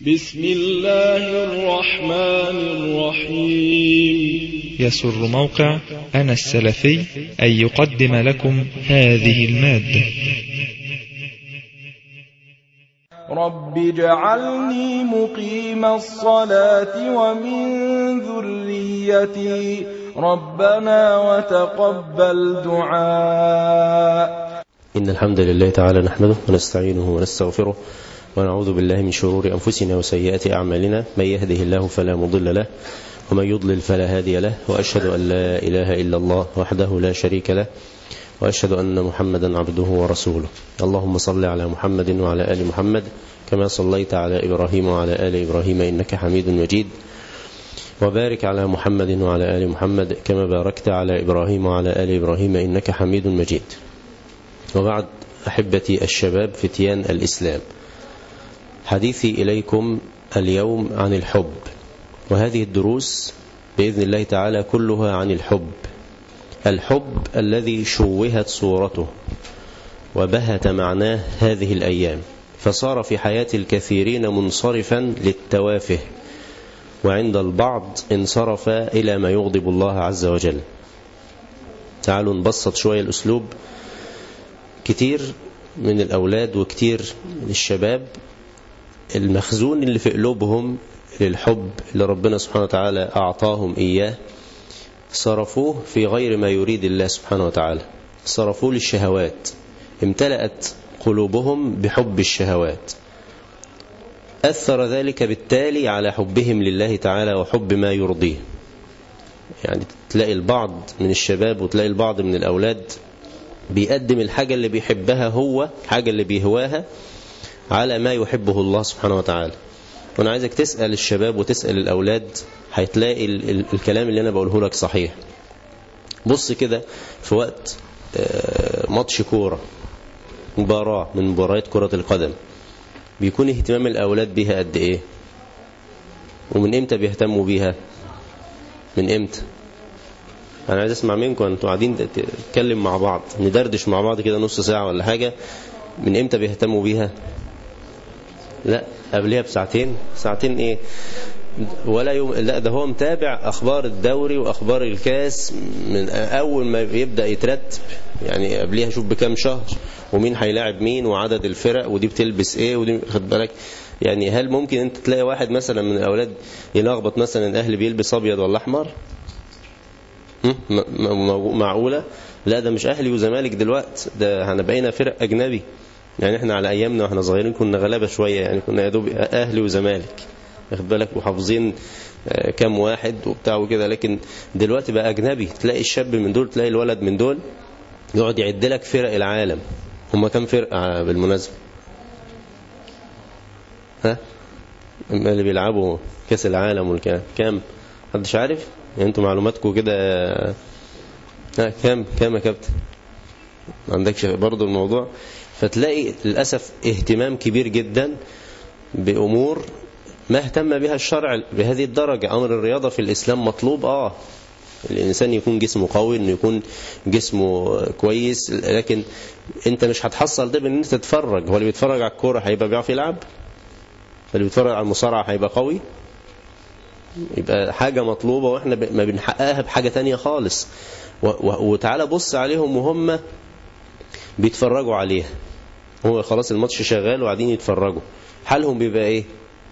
بسم الله الرحمن الرحيم يسر موقع أنا السلفي أن يقدم لكم هذه المادة رب اجعلني مقيم الصلاة ومن ذريتي ربنا وتقبل دعاء إن الحمد لله تعالى نحمده ونستعينه ونستغفره ونعوذ بالله من شرور أنفسنا وسيئات أعمالنا من يهده الله فلا مضل له ومن يضلل فلا هادي له وأشهد أن لا إله إلا الله وحده لا شريك له وأشهد أن محمدا عبده ورسوله اللهم صل على محمد وعلى آل محمد كما صليت على إبراهيم وعلى آل إبراهيم إنك حميد مجيد وبارك على محمد وعلى آل محمد كما باركت على إبراهيم وعلى آل إبراهيم إنك حميد مجيد وبعد أحبتي الشباب فتيان الإسلام حديثي إليكم اليوم عن الحب وهذه الدروس بإذن الله تعالى كلها عن الحب الحب الذي شوهت صورته وبهت معناه هذه الأيام فصار في حياة الكثيرين منصرفا للتوافه وعند البعض انصرف إلى ما يغضب الله عز وجل تعالوا نبسط شوية الأسلوب كتير من الأولاد وكتير من الشباب المخزون اللي في قلوبهم للحب اللي ربنا سبحانه وتعالى أعطاهم إياه صرفوه في غير ما يريد الله سبحانه وتعالى صرفوه للشهوات امتلأت قلوبهم بحب الشهوات أثر ذلك بالتالي على حبهم لله تعالى وحب ما يرضيه يعني تلاقي البعض من الشباب وتلاقي البعض من الأولاد بيقدم الحاجة اللي بيحبها هو الحاجة اللي بيهواها على ما يحبه الله سبحانه وتعالى وانا عايزك تسأل الشباب وتسأل الأولاد هتلاقي ال ال الكلام اللي أنا بقوله لك صحيح بص كده في وقت ماتش كورة مباراة من مباريات كرة القدم بيكون اهتمام الأولاد بيها قد إيه ومن إمتى بيهتموا بيها من إمتى أنا عايز أسمع منكم أنتوا قاعدين تتكلم مع بعض ندردش مع بعض كده نص ساعة ولا حاجة من إمتى بيهتموا بيها لا قبلها بساعتين ساعتين إيه ولا يوم لا ده هو متابع أخبار الدوري وأخبار الكاس من أول ما يبدأ يترتب يعني قبلها شوف بكام شهر ومين هيلاعب مين وعدد الفرق ودي بتلبس ايه ودي خد بالك يعني هل ممكن انت تلاقي واحد مثلا من الاولاد يلخبط مثلا الاهلي بيلبس ابيض ولا احمر معقوله لا ده مش اهلي وزمالك دلوقتي ده احنا بقينا فرق اجنبي يعني احنا على ايامنا واحنا صغيرين كنا غلابه شويه يعني كنا يا دوب اهلي وزمالك واخد بالك وحافظين كام واحد وبتاع وكده لكن دلوقتي بقى اجنبي تلاقي الشاب من دول تلاقي الولد من دول يقعد يعد لك فرق العالم هم كم فرقة بالمناسبة ها اللي بيلعبوا كاس العالم والكلام كام محدش عارف يعني انتوا معلوماتكم كده ها كام كام يا كابتن ما عندكش برضه الموضوع فتلاقي للأسف اهتمام كبير جدا بأمور ما اهتم بها الشرع بهذه الدرجة أمر الرياضة في الإسلام مطلوب آه الإنسان يكون جسمه قوي إنه يكون جسمه كويس لكن أنت مش هتحصل ده بإن أنت تتفرج هو اللي بيتفرج على الكورة هيبقى بيعرف يلعب اللي بيتفرج على المصارعة هيبقى قوي يبقى حاجة مطلوبة وإحنا ما بنحققها بحاجة تانية خالص وتعالى بص عليهم وهم بيتفرجوا عليها هو خلاص الماتش شغال وقاعدين يتفرجوا حالهم بيبقى ايه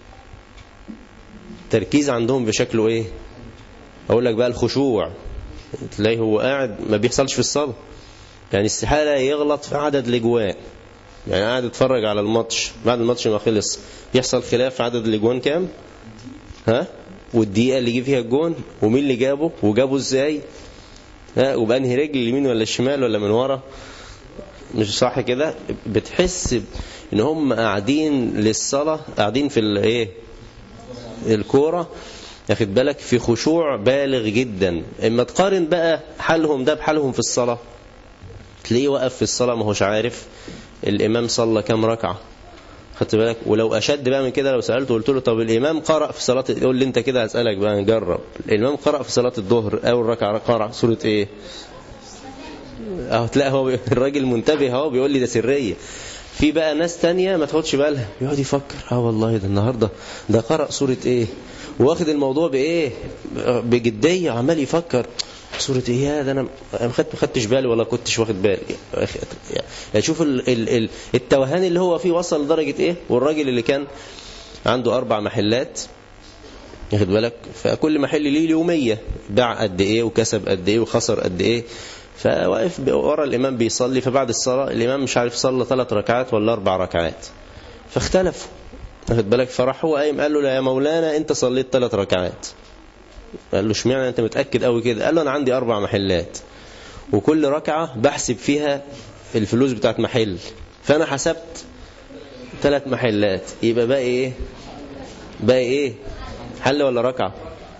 تركيز عندهم بشكله ايه اقول لك بقى الخشوع تلاقيه هو قاعد ما بيحصلش في الصلاة يعني استحالة يغلط في عدد الاجوان يعني قاعد يتفرج على الماتش بعد الماتش ما خلص يحصل خلاف في عدد الاجوان كام ها والدقيقة اللي جه فيها الجون ومين اللي جابه وجابه ازاي ها وبأنهي رجل اليمين ولا الشمال ولا من ورا مش صح كده بتحس ان هم قاعدين للصلاة قاعدين في الايه الكورة ياخد بالك في خشوع بالغ جدا اما تقارن بقى حالهم ده بحالهم في الصلاة تلاقيه وقف في الصلاة ما هوش عارف الامام صلى كام ركعة خدت بالك ولو اشد بقى من كده لو سالته قلت له طب الامام قرأ في صلاة يقول لي انت كده هسالك بقى نجرب الامام قرأ في صلاة الظهر اول ركعة قرأ سورة ايه اهو تلاقي هو الراجل منتبه اهو بيقول لي ده سرية في بقى ناس تانية ما تاخدش بالها يقعد يفكر اه والله ده النهارده ده قرأ سورة ايه واخد الموضوع بايه بجدية عمال يفكر سورة ايه يا ده انا ما خدتش بالي ولا كنتش واخد بالي يعني شوف ال ال ال التوهان اللي هو فيه وصل لدرجة ايه والراجل اللي كان عنده اربع محلات ياخد بالك فكل محل ليه يومية باع قد ايه وكسب قد ايه وخسر قد ايه فواقف ورا الامام بيصلي فبعد الصلاة الامام مش عارف صلى ثلاث ركعات ولا اربع ركعات فاختلفوا واخد بالك فراح هو قايم قال له لا يا مولانا انت صليت ثلاث ركعات قال له اشمعنى انت متاكد قوي كده قال له انا عندي اربع محلات وكل ركعه بحسب فيها الفلوس بتاعت محل فانا حسبت ثلاث محلات يبقى باقي ايه باقي ايه حل ولا ركعه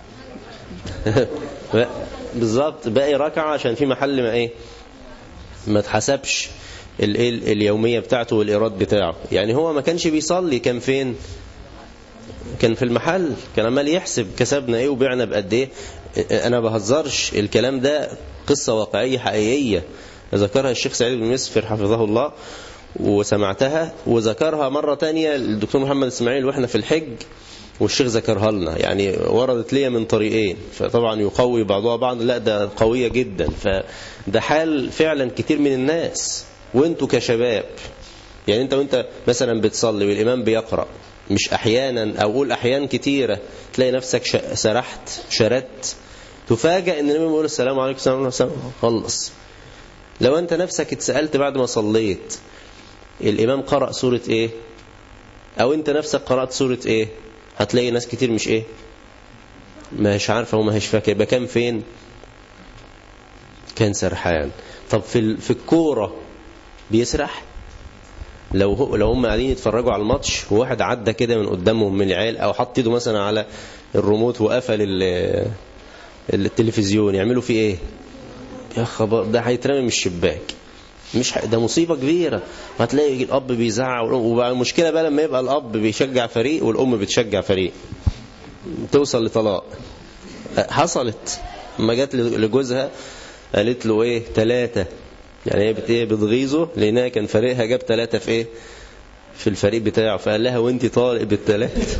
بالظبط باقي ركعه عشان في محل ما ايه ما اتحسبش اليومية بتاعته والإيراد بتاعه يعني هو ما كانش بيصلي كان فين كان في المحل كان عمال يحسب كسبنا ايه وبعنا بقد ايه انا بهزرش الكلام ده قصة واقعية حقيقية ذكرها الشيخ سعيد بن مسفر حفظه الله وسمعتها وذكرها مرة تانية الدكتور محمد اسماعيل واحنا في الحج والشيخ ذكرها لنا يعني وردت لي من طريقين فطبعا يقوي بعضها بعض لا ده قوية جدا فده حال فعلا كتير من الناس وانتوا كشباب يعني انت وانت مثلا بتصلي والامام بيقرأ مش احيانا او قول احيان كتيرة تلاقي نفسك سرحت شردت تفاجأ ان الامام يقول السلام عليكم السلام عليكم خلص لو انت نفسك اتسألت بعد ما صليت الامام قرأ سورة ايه او انت نفسك قرأت سورة ايه هتلاقي ناس كتير مش ايه مش عارفة وما هيش فاكر يبقى كان فين كان سرحان طب في في الكورة بيسرح لو هو لو هم قاعدين يتفرجوا على الماتش وواحد عدى كده من قدامهم من العيال او حط ايده مثلا على الريموت وقفل التلفزيون يعملوا فيه ايه يا خبر ده هيترمي من الشباك مش ده مصيبة كبيرة هتلاقي الأب بيزعق وبقى المشكلة بقى لما يبقى الأب بيشجع فريق والأم بتشجع فريق توصل لطلاق حصلت لما جت لجوزها قالت له ايه ثلاثة يعني هي بت ايه بتغيظه لانها كان فريقها جاب ثلاثة في ايه في الفريق بتاعه فقال لها وانت طالق بالثلاثة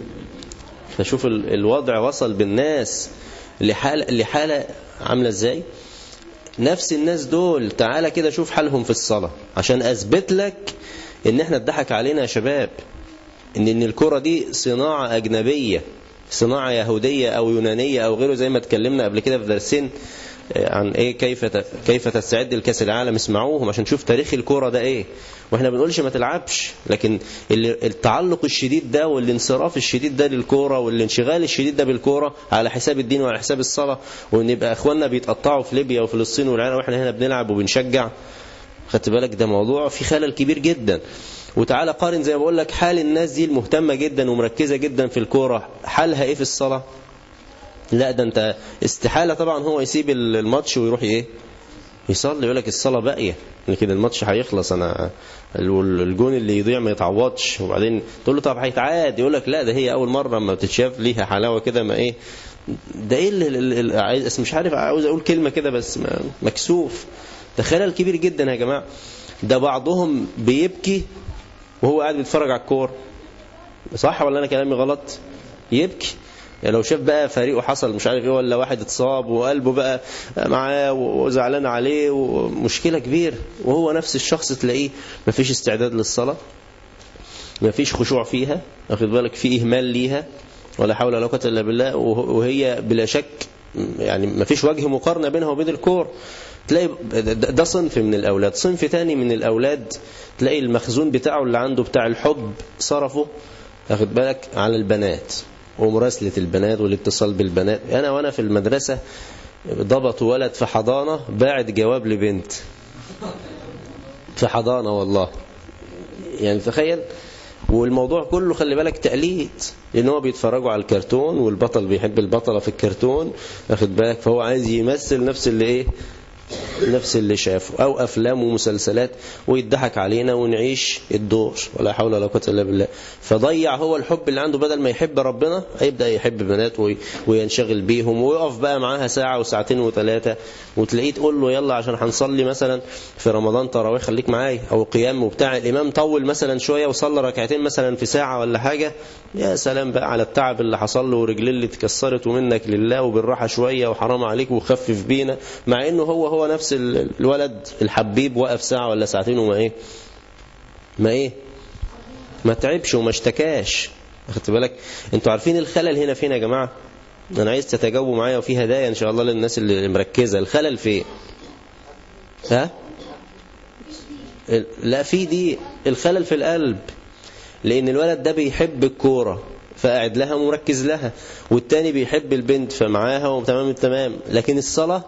فشوف الوضع وصل بالناس لحالة, لحالة عاملة ازاي نفس الناس دول تعالى كده شوف حالهم في الصلاة عشان اثبت لك ان احنا اتضحك علينا يا شباب ان ان الكرة دي صناعة اجنبية صناعة يهودية او يونانية او غيره زي ما اتكلمنا قبل كده في درسين عن ايه كيف كيف تستعد لكاس العالم اسمعوهم عشان تشوف تاريخ الكوره ده ايه واحنا بنقولش ما تلعبش لكن التعلق الشديد ده والانصراف الشديد ده للكوره والانشغال الشديد ده بالكوره على حساب الدين وعلى حساب الصلاه وان يبقى اخواننا بيتقطعوا في ليبيا وفلسطين والعراق واحنا هنا بنلعب وبنشجع خدت بالك ده موضوع في خلل كبير جدا وتعالى قارن زي ما بقول لك حال الناس دي المهتمه جدا ومركزه جدا في الكوره حالها ايه في الصلاه لا ده انت استحالة طبعا هو يسيب الماتش ويروح ايه يصلي يقول لك الصلاة باقية لكن الماتش هيخلص انا الجون اللي يضيع ما يتعوضش وبعدين تقول له طب هيتعاد يقول لك لا ده هي اول مرة ما بتتشاف ليها حلاوة كده ما ايه ده ايه اللي عايز مش عارف عاوز اقول كلمة كده بس مكسوف ده خلل كبير جدا يا جماعة ده بعضهم بيبكي وهو قاعد بيتفرج على الكور صح ولا انا كلامي غلط يبكي يعني لو شاف بقى فريقه حصل مش عارف ايه ولا واحد اتصاب وقلبه بقى معاه وزعلان عليه ومشكلة كبيرة وهو نفس الشخص تلاقيه مفيش استعداد للصلاة مفيش خشوع فيها واخد بالك في إهمال ليها ولا حول ولا قوة إلا بالله وهي بلا شك يعني مفيش وجه مقارنة بينها وبين الكور تلاقي ده صنف من الأولاد صنف تاني من الأولاد تلاقي المخزون بتاعه اللي عنده بتاع الحب صرفه واخد بالك على البنات ومراسلة البنات والاتصال بالبنات أنا وأنا في المدرسة ضبطوا ولد في حضانة باعت جواب لبنت في حضانة والله يعني تخيل والموضوع كله خلي بالك تقليد لان هو بيتفرجوا على الكرتون والبطل بيحب البطلة في الكرتون واخد بالك فهو عايز يمثل نفس اللي ايه نفس اللي شافه أو أفلام ومسلسلات ويضحك علينا ونعيش الدور ولا حول ولا قوة إلا بالله فضيع هو الحب اللي عنده بدل ما يحب ربنا هيبدأ يحب بنات وينشغل بيهم ويقف بقى معاها ساعة وساعتين وثلاثة وتلاقيه تقول له يلا عشان هنصلي مثلا في رمضان تراويح خليك معايا أو قيام وبتاع الإمام طول مثلا شوية وصلى ركعتين مثلا في ساعة ولا حاجة يا سلام بقى على التعب اللي حصل له ورجليه اللي اتكسرت ومنك لله وبالراحة شوية وحرام عليك وخفف بينا مع انه هو هو نفس الولد الحبيب وقف ساعة ولا ساعتين وما ايه ما ايه ما تعبش وما اشتكاش اخدت بالك انتوا عارفين الخلل هنا فين يا جماعة انا عايز تتجاوبوا معايا وفي هدايا ان شاء الله للناس اللي مركزة الخلل فين ها لا في دي الخلل في القلب لان الولد ده بيحب الكوره فقاعد لها ومركز لها والتاني بيحب البنت فمعاها وتمام التمام لكن الصلاة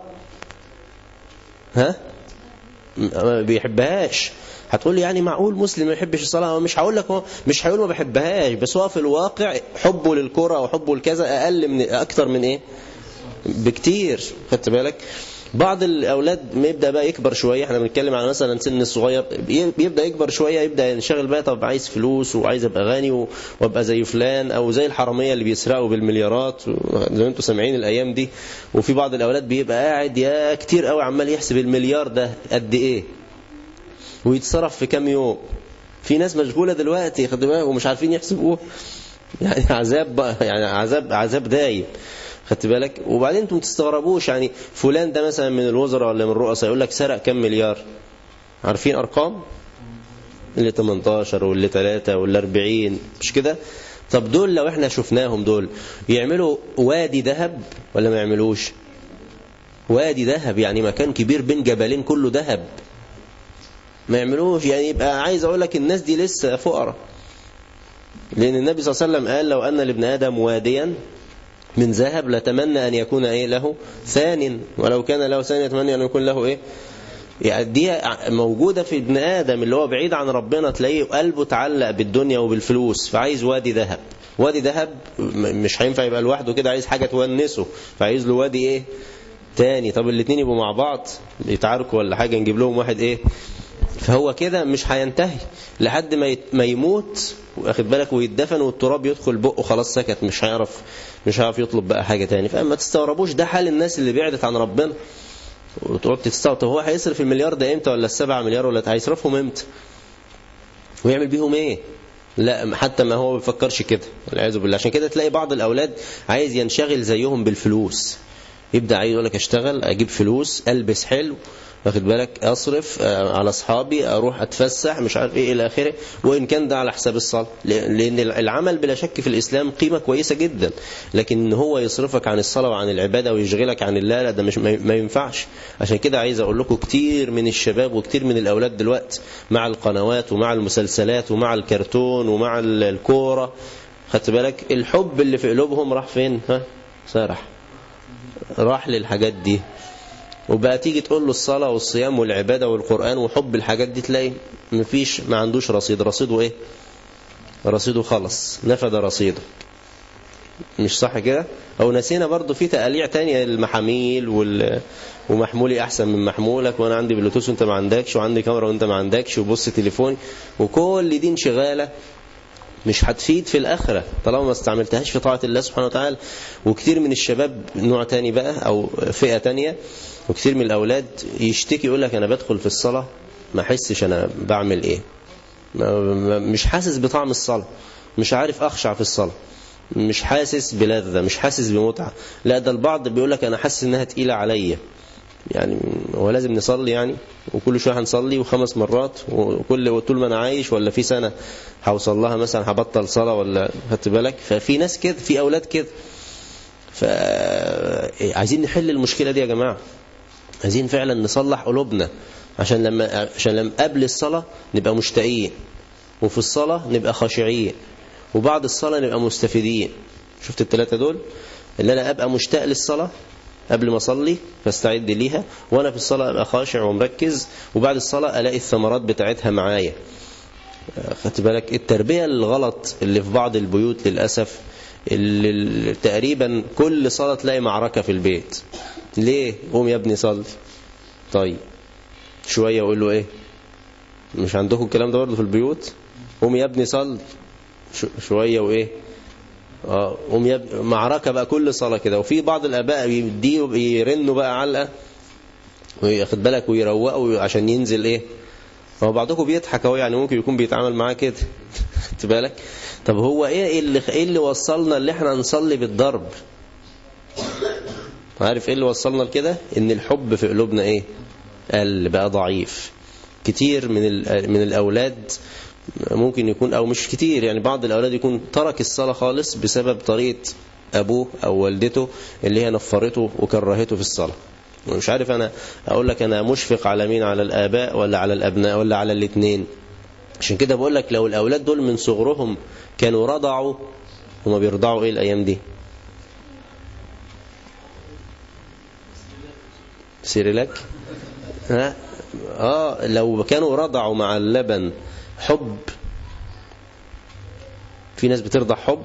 ها ما بيحبهاش هتقول لي يعني معقول مسلم ما يحبش الصلاة مش هقول لك هو مش هيقول ما بحبهاش بس هو في الواقع حبه للكرة او حبه لكذا اقل من اكتر من ايه بكتير خدت بالك بعض الأولاد ما يبدأ بقى يكبر شوية احنا بنتكلم على مثلا سن الصغير بيبدأ يكبر شوية يبدأ ينشغل بقى طب عايز فلوس وعايز ابقى غني وابقى زي فلان او زي الحرامية اللي بيسرقوا بالمليارات زي ما انتم سامعين الأيام دي وفي بعض الأولاد بيبقى قاعد يا كتير قوي عمال يحسب المليار ده قد ايه ويتصرف في كام يوم في ناس مشغولة دلوقتي خد بالك ومش عارفين يحسبوه يعني عذاب بقى يعني عذاب عذاب دايم خدت بالك وبعدين انتم تستغربوش يعني فلان ده مثلا من الوزراء ولا من الرؤساء يقول لك سرق كم مليار عارفين ارقام اللي 18 واللي 3 واللي 40 مش كده طب دول لو احنا شفناهم دول يعملوا وادي ذهب ولا ما يعملوش وادي ذهب يعني مكان كبير بين جبلين كله ذهب ما يعملوش يعني يبقى عايز اقول لك الناس دي لسه فقراء لان النبي صلى الله عليه وسلم قال لو ان لابن ادم واديا من ذهب لتمنى أن يكون إيه له ثان ولو كان له ثان يتمنى أن يكون له إيه يعني دي موجودة في ابن آدم اللي هو بعيد عن ربنا تلاقيه قلبه تعلق بالدنيا وبالفلوس فعايز وادي ذهب وادي ذهب مش هينفع يبقى لوحده كده عايز حاجة تونسه فعايز له وادي ايه تاني طب الاثنين يبقوا مع بعض يتعاركوا ولا حاجة نجيب لهم واحد ايه فهو كده مش هينتهي لحد ما ما يموت واخد بالك ويتدفن والتراب يدخل بقه خلاص سكت مش هيعرف مش هيعرف يطلب بقى حاجة تاني فما تستغربوش ده حال الناس اللي بعدت عن ربنا وتقعد تستغرب طب هو هيصرف المليار ده امتى ولا السبعة مليار ولا هيصرفهم امتى ويعمل بيهم ايه لا حتى ما هو ما بيفكرش كده والعياذ بالله عشان كده تلاقي بعض الاولاد عايز ينشغل زيهم بالفلوس يبدا عايز يقول لك اشتغل اجيب فلوس البس حلو واخد بالك اصرف على اصحابي اروح اتفسح مش عارف ايه الى اخره وان كان ده على حساب الصلاه لان العمل بلا شك في الاسلام قيمه كويسه جدا لكن ان هو يصرفك عن الصلاه وعن العباده ويشغلك عن الله لا ده مش ما ينفعش عشان كده عايز اقول لكم كتير من الشباب وكتير من الاولاد دلوقتي مع القنوات ومع المسلسلات ومع الكرتون ومع الكوره خدت بالك الحب اللي في قلوبهم راح فين ها سارح راح للحاجات دي وبقى تيجي تقول له الصلاة والصيام والعبادة والقرآن وحب الحاجات دي تلاقي مفيش ما عندوش رصيد رصيده ايه رصيده خلص نفد رصيده مش صح كده او نسينا برضو في تقاليع تانية المحاميل وال... ومحمولي احسن من محمولك وانا عندي بلوتوث وانت ما عندكش وعندي كاميرا وانت ما عندكش وبص تليفوني وكل دي انشغاله مش هتفيد في الآخرة طالما ما استعملتهاش في طاعة الله سبحانه وتعالى وكتير من الشباب نوع تاني بقى أو فئة تانية وكتير من الأولاد يشتكي يقول لك أنا بدخل في الصلاة ما أحسش أنا بعمل إيه مش حاسس بطعم الصلاة مش عارف أخشع في الصلاة مش حاسس بلذة مش حاسس بمتعة لا ده البعض بيقول لك أنا حاسس إنها تقيلة عليا يعني هو لازم نصلي يعني وكل شويه هنصلي وخمس مرات وكل طول ما انا عايش ولا في سنه هوصل لها مثلا هبطل صلاه ولا خدت بالك ففي ناس كده في اولاد كده فعايزين نحل المشكله دي يا جماعه عايزين فعلا نصلح قلوبنا عشان لما عشان لما قبل الصلاه نبقى مشتاقين وفي الصلاه نبقى خاشعين وبعد الصلاه نبقى مستفيدين شفت الثلاثه دول اللي انا ابقى مشتاق للصلاه قبل ما اصلي فاستعد ليها وانا في الصلاه ابقى خاشع ومركز وبعد الصلاه الاقي الثمرات بتاعتها معايا خدت بالك التربيه الغلط اللي في بعض البيوت للاسف اللي تقريبا كل صلاه تلاقي معركه في البيت ليه قوم يا ابني صلي طيب شوية يقول له ايه مش عندكم الكلام ده برضه في البيوت قوم يا ابني صل شوية وايه اه قوم يا ابني معركة بقى كل صلاة كده وفي بعض الاباء بيديله يرنوا بقى علقة وياخد بالك ويروقوا عشان ينزل ايه هو بعضكم بيضحك اهو يعني ممكن يكون بيتعامل معاه كده خد بالك طب هو ايه اللي ايه اللي وصلنا اللي احنا نصلي بالضرب عارف ايه اللي وصلنا لكده ان الحب في قلوبنا ايه قل بقى ضعيف كتير من من الاولاد ممكن يكون او مش كتير يعني بعض الاولاد يكون ترك الصلاه خالص بسبب طريقه ابوه او والدته اللي هي نفرته وكرهته في الصلاه مش عارف انا اقول لك انا مشفق على مين على الاباء ولا على الابناء ولا على الاثنين عشان كده بقول لك لو الاولاد دول من صغرهم كانوا رضعوا هما بيرضعوا ايه الايام دي سيريلاك ها اه لو كانوا رضعوا مع اللبن حب في ناس بترضع حب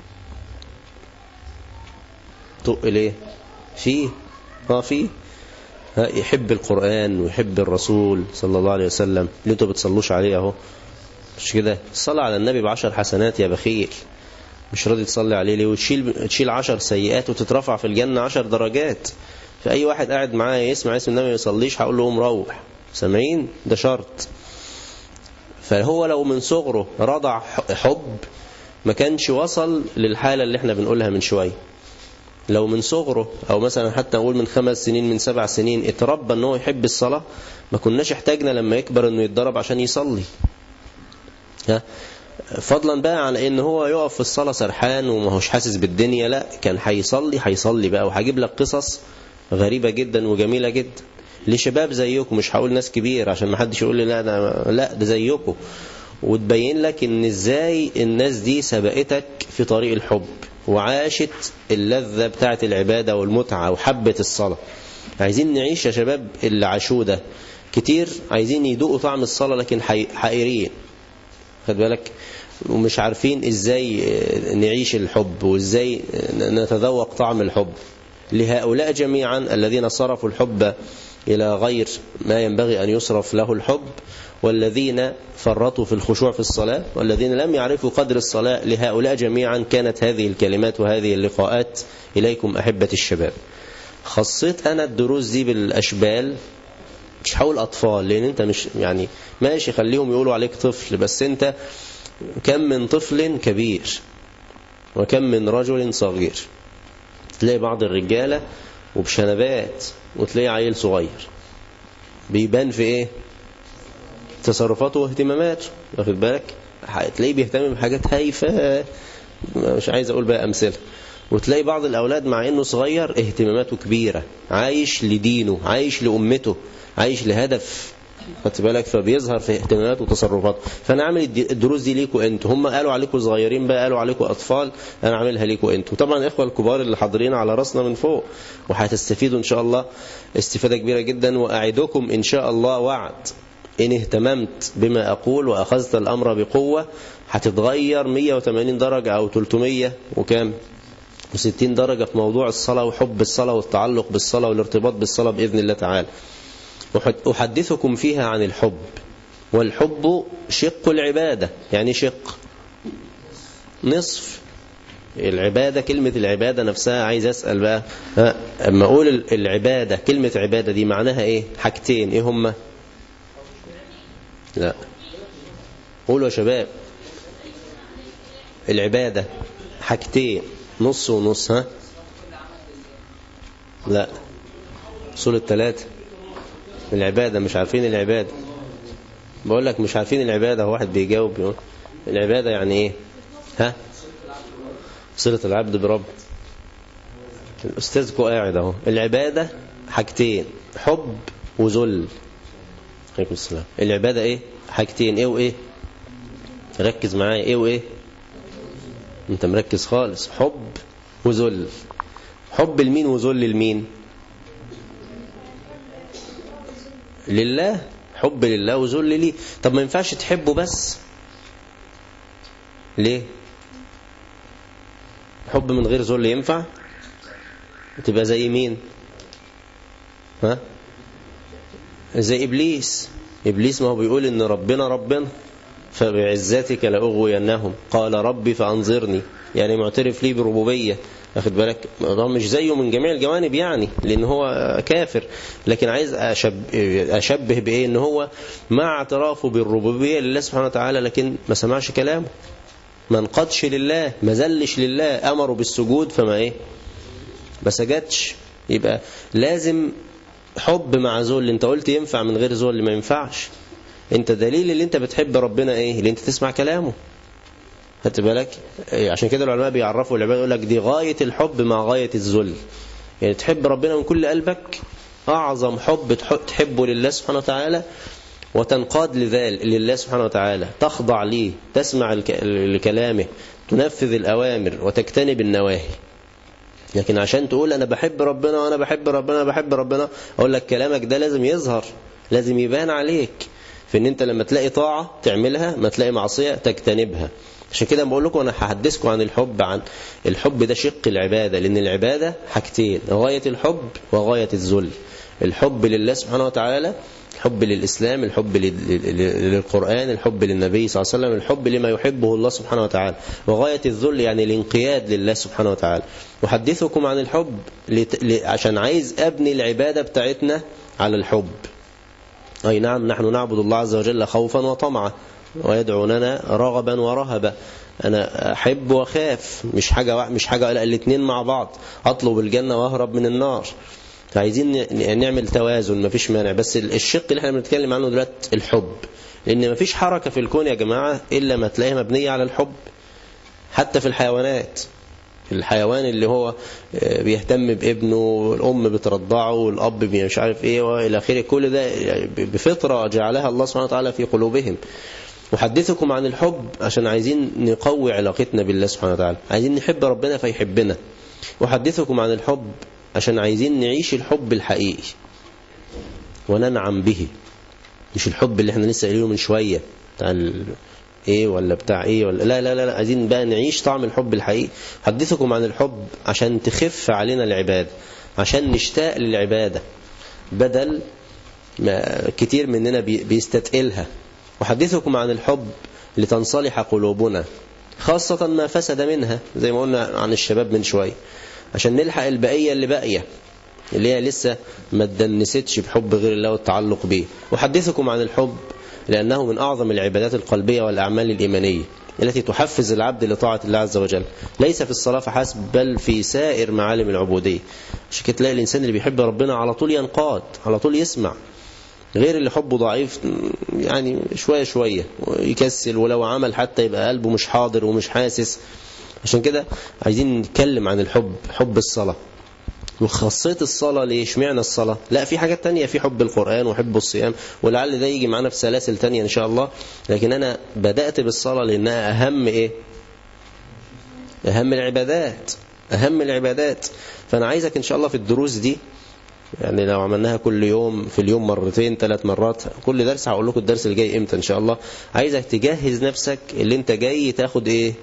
طق ليه في اه في يحب القرآن ويحب الرسول صلى الله عليه وسلم اللي انتوا بتصلوش عليه اهو مش كده الصلاة على النبي بعشر حسنات يا بخيل مش راضي تصلي عليه ليه وتشيل تشيل عشر سيئات وتترفع في الجنة عشر درجات فأي واحد قاعد معايا يسمع اسم النبي ما يصليش هقول له قوم روح سامعين ده شرط فهو لو من صغره رضع حب ما كانش وصل للحالة اللي احنا بنقولها من شوية لو من صغره او مثلا حتى نقول من خمس سنين من سبع سنين اتربى ان هو يحب الصلاة ما كناش احتاجنا لما يكبر انه يتدرب عشان يصلي ها فضلا بقى عن ان هو يقف في الصلاة سرحان وما هوش حاسس بالدنيا لا كان هيصلي هيصلي بقى وهجيب لك قصص غريبة جدا وجميلة جدا لشباب زيكم مش هقول ناس كبير عشان ما حدش يقول لي لا ده لا ده زيكم وتبين لك ان ازاي الناس دي سبقتك في طريق الحب وعاشت اللذة بتاعة العبادة والمتعة وحبة الصلاة عايزين نعيش يا شباب اللي عاشوه ده كتير عايزين يدوقوا طعم الصلاة لكن حائرين خد بالك ومش عارفين ازاي نعيش الحب وازاي نتذوق طعم الحب لهؤلاء جميعا الذين صرفوا الحب إلى غير ما ينبغي أن يصرف له الحب والذين فرطوا في الخشوع في الصلاة والذين لم يعرفوا قدر الصلاة لهؤلاء جميعا كانت هذه الكلمات وهذه اللقاءات إليكم أحبة الشباب خصيت أنا الدروس دي بالأشبال مش هقول أطفال لأن أنت مش يعني ماشي خليهم يقولوا عليك طفل بس أنت كم من طفل كبير وكم من رجل صغير تلاقي بعض الرجالة وبشنبات وتلاقي عيل صغير بيبان في ايه تصرفاته واهتماماته واخد بالك تلاقيه بيهتم بحاجات هايفة مش عايز اقول بقى امثله وتلاقي بعض الاولاد مع انه صغير اهتماماته كبيرة عايش لدينه عايش لامته عايش لهدف خدت بالك فبيظهر في اهتماماته وتصرفاته فانا عامل الدروس دي ليكوا انتوا هم قالوا عليكم صغيرين بقى قالوا عليكم اطفال انا عاملها ليكوا انتوا طبعا الاخوه الكبار اللي حاضرين على راسنا من فوق وهتستفيدوا ان شاء الله استفاده كبيره جدا واعدكم ان شاء الله وعد ان اهتممت بما اقول واخذت الامر بقوه هتتغير 180 درجه او 300 وكام و60 درجه في موضوع الصلاه وحب الصلاه والتعلق بالصلاه والارتباط بالصلاه باذن الله تعالى أحدثكم فيها عن الحب والحب شق العبادة يعني شق نصف العبادة كلمة العبادة نفسها عايز أسأل بقى أما أقول العبادة كلمة عبادة دي معناها إيه حاجتين إيه هما لا قولوا يا شباب العبادة حاجتين نص ونص ها لا صول الثلاثة العبادة مش عارفين العبادة بقول لك مش عارفين العبادة هو واحد بيجاوب يقول العبادة يعني ايه ها صلة العبد برب الأستاذ كو قاعد اهو العبادة حاجتين حب وذل عليكم السلام العبادة ايه حاجتين ايه وايه ركز معايا ايه وايه انت مركز خالص حب وذل حب المين وذل المين لله حب لله وذل ليه طب ما ينفعش تحبه بس ليه حب من غير ذل ينفع تبقى زي مين ها زي إبليس إبليس ما هو بيقول إن ربنا ربنا فبعزتك لأغوينهم قال ربي فأنظرني يعني معترف لي بربوبية أخد بالك ده مش زيه من جميع الجوانب يعني لأن هو كافر لكن عايز أشب أشبه بإيه إن هو مع اعترافه بالربوبية لله سبحانه وتعالى لكن ما سمعش كلامه ما انقدش لله ما زلش لله أمره بالسجود فما إيه ما سجدش يبقى لازم حب مع ذل انت قلت ينفع من غير ذل ما ينفعش انت دليل اللي انت بتحب ربنا ايه اللي انت تسمع كلامه خدت بالك عشان كده العلماء بيعرفوا العباد يقول لك دي غاية الحب مع غاية الذل يعني تحب ربنا من كل قلبك أعظم حب تحبه لله سبحانه وتعالى وتنقاد لذلك لله سبحانه وتعالى تخضع ليه تسمع لكلامه تنفذ الأوامر وتجتنب النواهي لكن عشان تقول أنا بحب ربنا وأنا بحب ربنا بحب ربنا أقول لك كلامك ده لازم يظهر لازم يبان عليك في ان انت لما تلاقي طاعة تعملها ما تلاقي معصية تجتنبها عشان كده بقول لكم انا هحدثكم عن الحب عن الحب ده شق العبادة لان العبادة حاجتين غاية الحب وغاية الذل الحب لله سبحانه وتعالى الحب للإسلام الحب للقرآن الحب للنبي صلى الله عليه وسلم الحب لما يحبه الله سبحانه وتعالى وغاية الذل يعني الانقياد لله سبحانه وتعالى أحدثكم عن الحب عشان عايز أبني العبادة بتاعتنا على الحب أي نعم نحن نعبد الله عز وجل خوفا وطمعا ويدعوننا رغبا ورهبا أنا أحب وخاف مش حاجة مش حاجة لا الاثنين مع بعض أطلب الجنة وأهرب من النار عايزين نعمل توازن مفيش مانع بس الشق اللي احنا بنتكلم عنه دلوقتي الحب لأن مفيش حركة في الكون يا جماعة إلا ما تلاقيها مبنية على الحب حتى في الحيوانات الحيوان اللي هو بيهتم بابنه والأم بترضعه والأب مش عارف إيه وإلى آخره كل ده بفطرة جعلها الله سبحانه وتعالى في قلوبهم أحدثكم عن الحب عشان عايزين نقوي علاقتنا بالله سبحانه وتعالى عايزين نحب ربنا فيحبنا أحدثكم عن الحب عشان عايزين نعيش الحب الحقيقي وننعم به مش الحب اللي احنا لسه قايلينه من شوية بتاع ال... ايه ولا بتاع ايه ولا لا لا لا, لا. عايزين بقى نعيش طعم الحب الحقيقي حدثكم عن الحب عشان تخف علينا العبادة عشان نشتاق للعبادة بدل ما كتير مننا بيستتقلها وحدثكم عن الحب لتنصلح قلوبنا خاصة ما فسد منها زي ما قلنا عن الشباب من شوية عشان نلحق البقية اللي باقية اللي هي لسه ما تدنستش بحب غير الله والتعلق به وحدثكم عن الحب لأنه من أعظم العبادات القلبية والأعمال الإيمانية التي تحفز العبد لطاعة الله عز وجل ليس في الصلاة فحسب بل في سائر معالم العبودية عشان كده تلاقي الإنسان اللي بيحب ربنا على طول ينقاد على طول يسمع غير اللي حبه ضعيف يعني شوية شوية يكسل ولو عمل حتى يبقى قلبه مش حاضر ومش حاسس عشان كده عايزين نتكلم عن الحب حب الصلاة وخاصية الصلاة ليه اشمعنى الصلاة لا في حاجات تانية في حب القرآن وحب الصيام ولعل ده يجي معانا في سلاسل تانية ان شاء الله لكن انا بدأت بالصلاة لانها اهم ايه اهم العبادات اهم العبادات فانا عايزك ان شاء الله في الدروس دي يعني لو عملناها كل يوم في اليوم مرتين ثلاث مرات كل درس هقول لكم الدرس اللي جاي امتى ان شاء الله عايزك تجهز نفسك اللي انت جاي تاخد ايه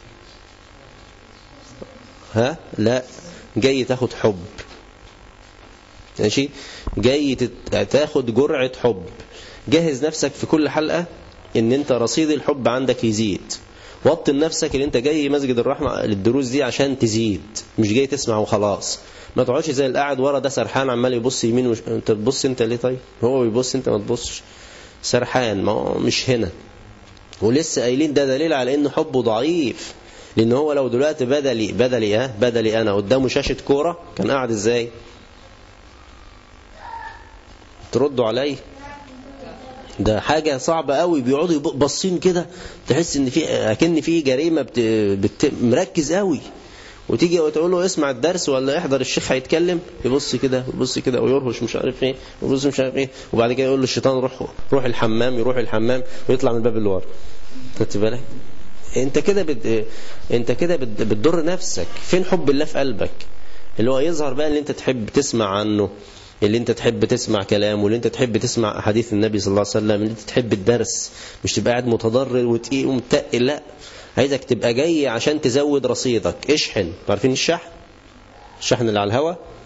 ها لا جاي تاخد حب ماشي جاي تاخد جرعة حب جهز نفسك في كل حلقة ان انت رصيد الحب عندك يزيد وطن نفسك ان انت جاي مسجد الرحمة للدروس دي عشان تزيد مش جاي تسمع وخلاص ما تقعدش زي القاعد ورا ده سرحان عمال يبص يمين وش... انت تبص انت ليه طيب هو بيبص انت ما تبصش سرحان ما مش هنا ولسه قايلين ده دليل على انه حبه ضعيف لان هو لو دلوقتي بدلي بدلي اه بدلي انا قدامه شاشة كورة كان قاعد ازاي تردوا علي ده حاجة صعبة قوي بيقعدوا باصين كده تحس ان في اكن في جريمة بت... بت... مركز قوي وتيجي وتقول له اسمع الدرس ولا احضر الشيخ هيتكلم يبص كده يبص كده ويرهش مش عارف ايه ويبص مش عارف ايه وبعد كده يقول له الشيطان روح روح الحمام يروح الحمام ويطلع من الباب اللي ورا خدت بالك انت كده بت... انت كده بت... بتضر نفسك فين حب الله في قلبك اللي هو يظهر بقى اللي انت تحب تسمع عنه اللي انت تحب تسمع كلامه اللي انت تحب تسمع حديث النبي صلى الله عليه وسلم اللي انت تحب الدرس مش تبقى قاعد متضرر وتقيل ومتقل لا عايزك تبقى جاي عشان تزود رصيدك اشحن عارفين الشحن الشحن اللي على الهوا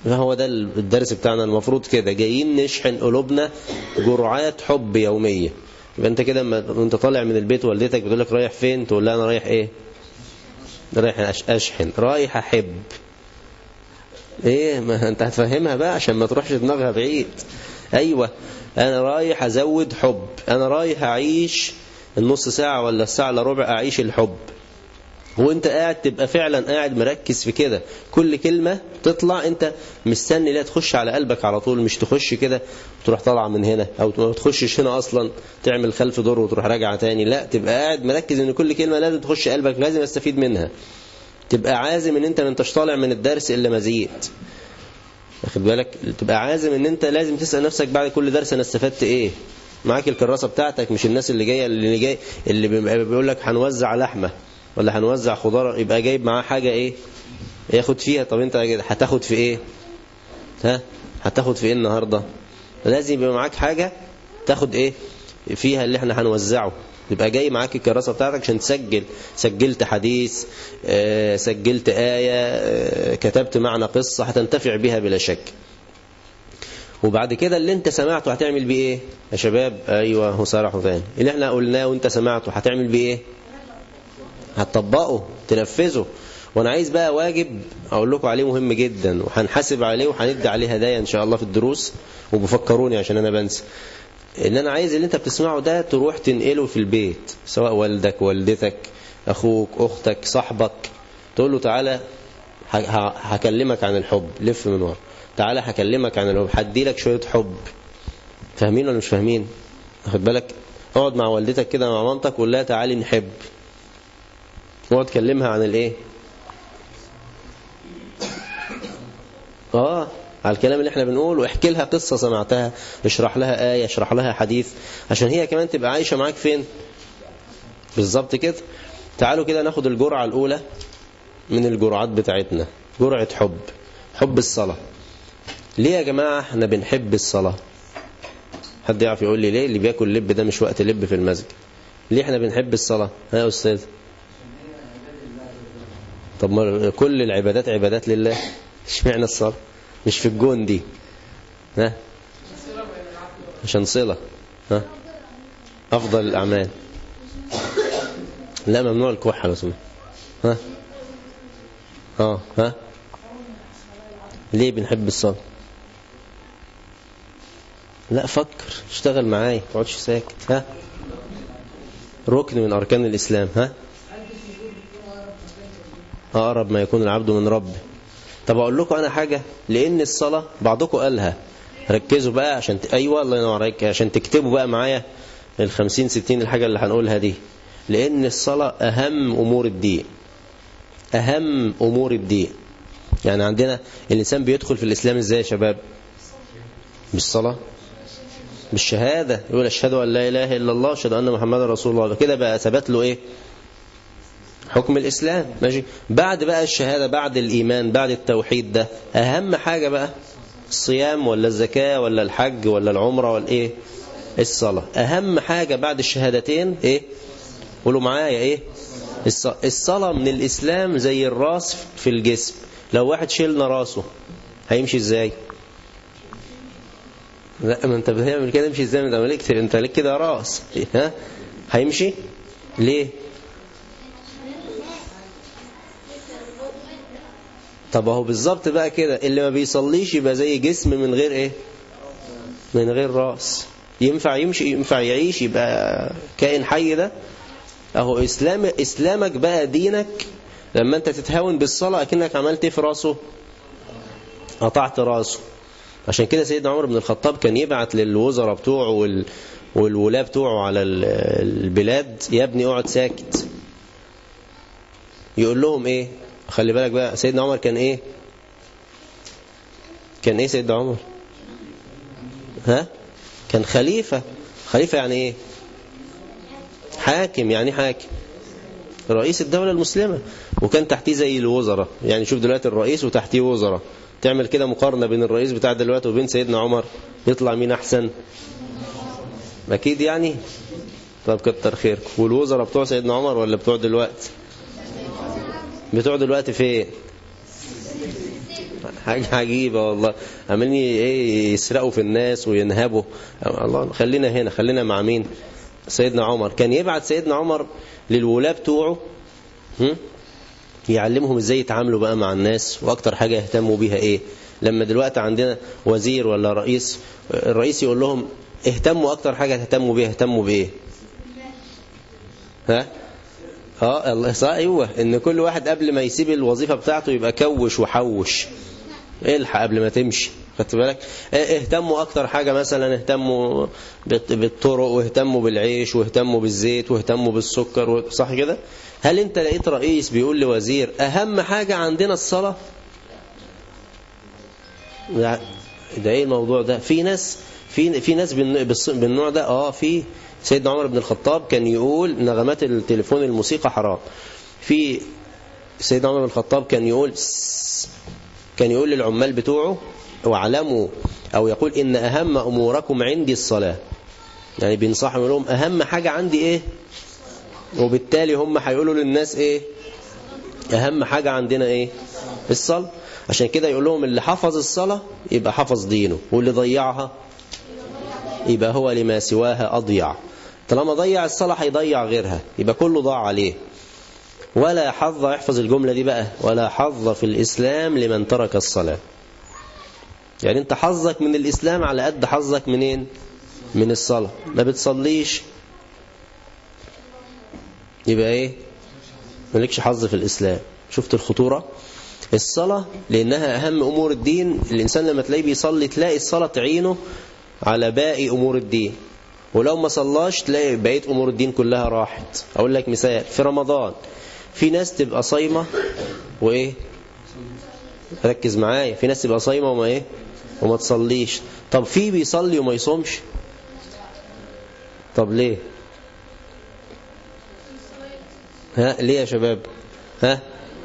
هو ده الدرس بتاعنا المفروض كده جايين نشحن قلوبنا جرعات حب يومية يبقى انت كده لما انت طالع من البيت والدتك بتقول لك رايح فين تقول لها انا رايح ايه رايح اشحن رايح احب ايه ما انت هتفهمها بقى عشان ما تروحش دماغها بعيد ايوه انا رايح ازود حب انا رايح اعيش النص ساعة ولا الساعة الا ربع اعيش الحب وانت قاعد تبقى فعلا قاعد مركز في كده كل كلمة تطلع انت مستني لا تخش على قلبك على طول مش تخش كده وتروح طالعة من هنا او ما تخشش هنا اصلا تعمل خلف دور وتروح راجعة تاني لا تبقى قاعد مركز ان كل كلمة لازم تخش قلبك لازم استفيد منها تبقى عازم ان انت ما انتش طالع من الدرس الا مزيد واخد بالك تبقى عازم ان انت لازم تسأل نفسك بعد كل درس انا استفدت ايه معاك الكراسة بتاعتك مش الناس اللي جاية اللي جاي اللي بيقول لك هنوزع لحمة ولا هنوزع خضار يبقى جايب معاه حاجة ايه ياخد فيها طب انت هتاخد في ايه ها هتاخد في ايه النهاردة لازم يبقى معاك حاجة تاخد ايه فيها اللي احنا هنوزعه يبقى جاي معاك الكراسة بتاعتك عشان تسجل سجلت حديث آه سجلت آية آه كتبت معنى قصة هتنتفع بها بلا شك وبعد كده اللي انت سمعته هتعمل بيه ايه يا شباب ايوه هو سرحوا تاني اللي احنا قلناه وانت سمعته هتعمل بيه ايه هتطبقه تنفذه وانا عايز بقى واجب اقول لكم عليه مهم جدا وهنحاسب عليه وهندي عليه هدايا ان شاء الله في الدروس وبفكروني عشان انا بنسى ان انا عايز اللي انت بتسمعه ده تروح تنقله في البيت سواء والدك والدتك اخوك اختك صاحبك تقول له تعالى هكلمك عن الحب لف من ورا تعالى هكلمك عن الحب هدي لك شويه حب فاهمين ولا مش فاهمين واخد بالك اقعد مع والدتك كده مع مامتك وقول لها تعالي نحب اقعد تكلمها عن الايه اه على الكلام اللي احنا بنقوله احكي لها قصة سمعتها اشرح لها آية اشرح لها حديث عشان هي كمان تبقى عايشة معاك فين بالظبط كده تعالوا كده ناخد الجرعة الأولى من الجرعات بتاعتنا جرعة حب حب الصلاة ليه يا جماعة احنا بنحب الصلاة حد يعرف يقول لي ليه اللي بياكل لب ده مش وقت لب في المسجد ليه احنا بنحب الصلاة ها يا أستاذ طب ما كل العبادات عبادات لله اشمعنى الصلاة مش في الجون دي ها عشان صلة ها أفضل الأعمال لا ممنوع الكحة لو سمحت ها اه ها ليه بنحب الصلاة لا فكر اشتغل معايا ما تقعدش ساكت ها ركن من أركان الإسلام ها أقرب ما يكون العبد من ربه طب أقول لكم أنا حاجة لأن الصلاة بعضكم قالها ركزوا بقى عشان ت... أيوة الله ينور عليك عشان تكتبوا بقى معايا الخمسين ستين الحاجة اللي هنقولها دي لأن الصلاة أهم أمور الدين أهم أمور الدين يعني عندنا الإنسان بيدخل في الإسلام إزاي يا شباب بالصلاة بالشهادة يقول أشهد أن لا إله إلا الله أشهد أن محمد رسول الله كده بقى ثبت له إيه حكم الإسلام ماشي بعد بقى الشهادة بعد الإيمان بعد التوحيد ده أهم حاجة بقى الصيام ولا الزكاة ولا الحج ولا العمرة ولا إيه الصلاة أهم حاجة بعد الشهادتين إيه قولوا معايا إيه الصلاة من الإسلام زي الراس في الجسم لو واحد شيلنا راسه هيمشي إزاي لا ما انت بتعمل كده امشي ازاي انت مالك انت ليك كده راس ها هيمشي ليه طب اهو بالظبط بقى كده اللي ما بيصليش يبقى زي جسم من غير ايه من غير راس ينفع يمشي ينفع يعيش يبقى كائن حي ده اهو اسلام اسلامك بقى دينك لما انت تتهاون بالصلاه اكنك عملت ايه في راسه قطعت راسه عشان كده سيدنا عمر بن الخطاب كان يبعت للوزراء بتوعه وال... والولاة بتوعه على البلاد يا ابني اقعد ساكت يقول لهم ايه خلي بالك بقى سيدنا عمر كان ايه كان ايه سيدنا عمر ها كان خليفة خليفة يعني ايه حاكم يعني حاكم رئيس الدولة المسلمة وكان تحتيه زي الوزراء يعني شوف دلوقتي الرئيس وتحتيه وزراء تعمل كده مقارنة بين الرئيس بتاع دلوقتي وبين سيدنا عمر يطلع مين أحسن أكيد يعني طب كتر خيركم والوزراء بتوع سيدنا عمر ولا بتوع دلوقتي بتوع دلوقتي فين حاجة عجيبة والله عمالين ايه يسرقوا في الناس وينهبوا الله خلينا هنا خلينا مع مين سيدنا عمر كان يبعت سيدنا عمر للولاة بتوعه هم؟ يعلمهم ازاي يتعاملوا بقى مع الناس واكتر حاجة يهتموا بيها ايه لما دلوقتي عندنا وزير ولا رئيس الرئيس يقول لهم اهتموا اكتر حاجة تهتموا بيها اهتموا بايه ها اه الله صح ايوه ان كل واحد قبل ما يسيب الوظيفة بتاعته يبقى كوش وحوش الحق قبل ما تمشي خدت بالك اهتموا اكتر حاجة مثلا اهتموا بالطرق واهتموا بالعيش واهتموا بالزيت واهتموا بالسكر صح كده هل انت لقيت رئيس بيقول لوزير اهم حاجة عندنا الصلاة ده ايه الموضوع ده في ناس في في ناس بالنوع ده اه في سيدنا عمر بن الخطاب كان يقول نغمات التليفون الموسيقى حرام في سيدنا عمر بن الخطاب كان يقول كان يقول للعمال بتوعه واعلموا او يقول ان اهم اموركم عندي الصلاة يعني بينصحهم يقول لهم اهم حاجة عندي ايه وبالتالي هم هيقولوا للناس ايه اهم حاجة عندنا ايه الصلاة عشان كده يقول لهم اللي حفظ الصلاة يبقى حفظ دينه واللي ضيعها يبقى هو لما سواها أضيع طالما ضيع الصلاة هيضيع غيرها يبقى كله ضاع عليه ولا حظ احفظ الجملة دي بقى ولا حظ في الإسلام لمن ترك الصلاة يعني انت حظك من الإسلام على قد حظك منين من الصلاة ما بتصليش يبقى ايه مالكش حظ في الإسلام شفت الخطورة الصلاة لأنها أهم أمور الدين الإنسان لما تلاقيه بيصلي تلاقي الصلاة تعينه على باقي أمور الدين ولو ما صلاش تلاقي بقية أمور الدين كلها راحت أقول لك مثال في رمضان في ناس تبقى صايمة وإيه ركز معايا في ناس تبقى صايمة وما إيه وما تصليش طب في بيصلي وما يصومش طب ليه ها ليه يا شباب ها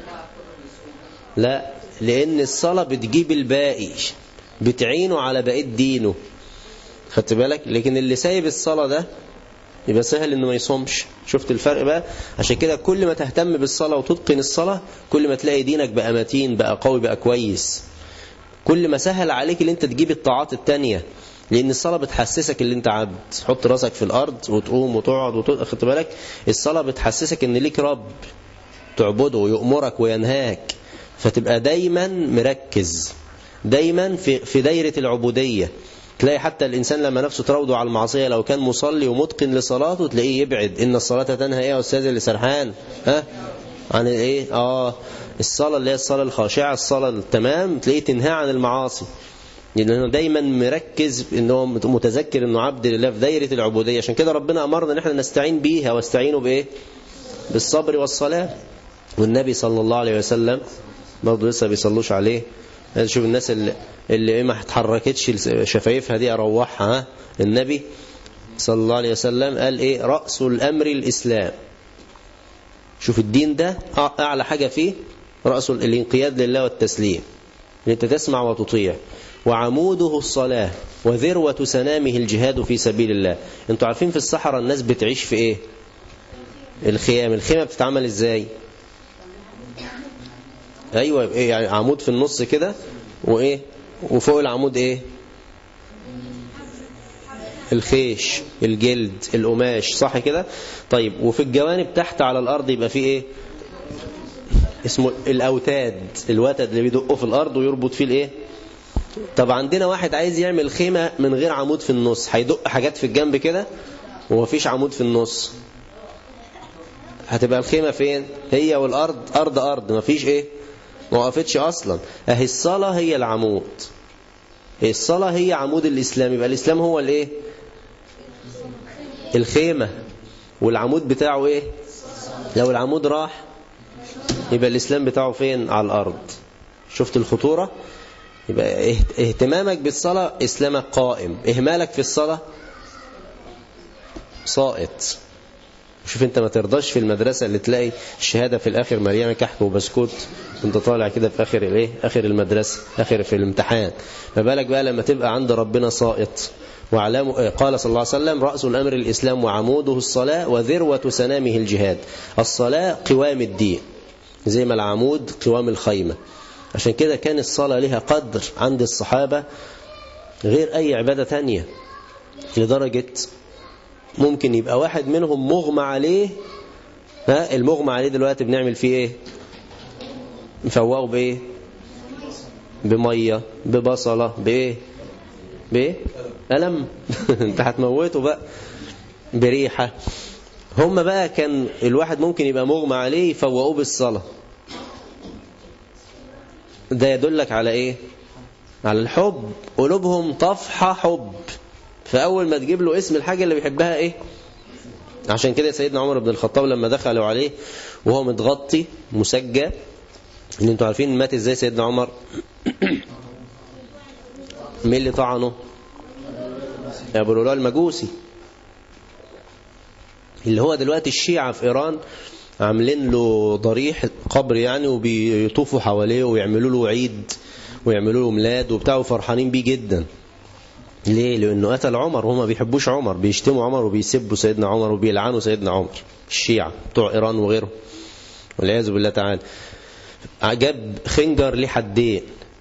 لا لأن الصلاة بتجيب الباقي بتعينه على بقية دينه خدت بالك لكن اللي سايب الصلاة ده يبقى سهل انه ما يصومش شفت الفرق بقى عشان كده كل ما تهتم بالصلاة وتتقن الصلاة كل ما تلاقي دينك بقى متين بقى قوي بقى كويس كل ما سهل عليك ان انت تجيب الطاعات التانية لان الصلاة بتحسسك ان انت عبد تحط راسك في الارض وتقوم وتقعد وتقعد خدت بالك الصلاة بتحسسك ان ليك رب تعبده ويأمرك وينهاك فتبقى دايما مركز دايما في في دايرة العبودية تلاقي حتى الإنسان لما نفسه تروضه على المعصية لو كان مصلي ومتقن لصلاته تلاقيه يبعد إن الصلاة تنهى إيه يا أستاذ اللي سرحان ها عن إيه آه الصلاة اللي هي الصلاة الخاشعة الصلاة التمام تلاقيه تنهى عن المعاصي لأنه دايما مركز إنه متذكر إنه عبد لله في دايرة العبودية عشان كده ربنا أمرنا إن احنا نستعين بيها واستعينوا بإيه بالصبر والصلاة والنبي صلى الله عليه وسلم برضه لسه بيصلوش عليه شوف الناس اللي اللي ما اتحركتش شفايفها دي اروحها النبي صلى الله عليه وسلم قال ايه رأس الامر الاسلام شوف الدين ده اعلى حاجة فيه رأس الانقياد لله والتسليم ان انت تسمع وتطيع وعموده الصلاة وذروة سنامه الجهاد في سبيل الله انتوا عارفين في الصحراء الناس بتعيش في ايه الخيام الخيمة بتتعمل ازاي ايوه ايه يعني عمود في النص كده وايه وفوق العمود ايه الخيش الجلد القماش صح كده طيب وفي الجوانب تحت على الارض يبقى فيه ايه اسمه الاوتاد الوتد اللي بيدقه في الارض ويربط فيه الايه طب عندنا واحد عايز يعمل خيمة من غير عمود في النص هيدق حاجات في الجنب كده ومفيش عمود في النص هتبقى الخيمة فين هي والارض ارض ارض مفيش ايه ما وقفتش اصلا اهي الصلاة هي العمود الصلاة هي عمود الاسلام يبقى الاسلام هو الايه الخيمة والعمود بتاعه ايه لو العمود راح يبقى الاسلام بتاعه فين على الارض شفت الخطورة يبقى اهتمامك بالصلاة اسلامك قائم اهمالك في الصلاة ساقط شوف انت ما ترضاش في المدرسة اللي تلاقي الشهادة في الاخر مليانة كحك وبسكوت وانت طالع كده في اخر الايه اخر المدرسة اخر في الامتحان ما بالك بقى لما تبقى عند ربنا ساقط وعلام قال صلى الله عليه وسلم رأس الأمر الإسلام وعموده الصلاة وذروة سنامه الجهاد الصلاة قوام الدين زي ما العمود قوام الخيمة عشان كده كان الصلاة لها قدر عند الصحابة غير أي عبادة تانية لدرجة ممكن يبقى واحد منهم مغمى عليه ها المغمى عليه دلوقتي بنعمل فيه ايه نفوقه بايه بمية ببصلة بايه بايه ألم انت هتموته بقى بريحة هم بقى كان الواحد ممكن يبقى مغمى عليه يفوقوه بالصلاة ده يدلك على ايه على الحب قلوبهم طفحة حب فأول ما تجيب له اسم الحاجة اللي بيحبها ايه عشان كده سيدنا عمر بن الخطاب لما دخلوا عليه وهو متغطي مسجى اللي انتوا عارفين مات ازاي سيدنا عمر مين اللي طعنه ابو لؤلؤ المجوسي اللي هو دلوقتي الشيعة في ايران عاملين له ضريح قبر يعني وبيطوفوا حواليه ويعملوا له عيد ويعملوا له ميلاد وبتاع وفرحانين بيه جدا ليه لانه قتل عمر وهم ما بيحبوش عمر بيشتموا عمر وبيسبوا سيدنا عمر وبيلعنوا سيدنا عمر الشيعة بتوع ايران وغيرهم والعياذ بالله تعالى جاب خنجر ليه حدين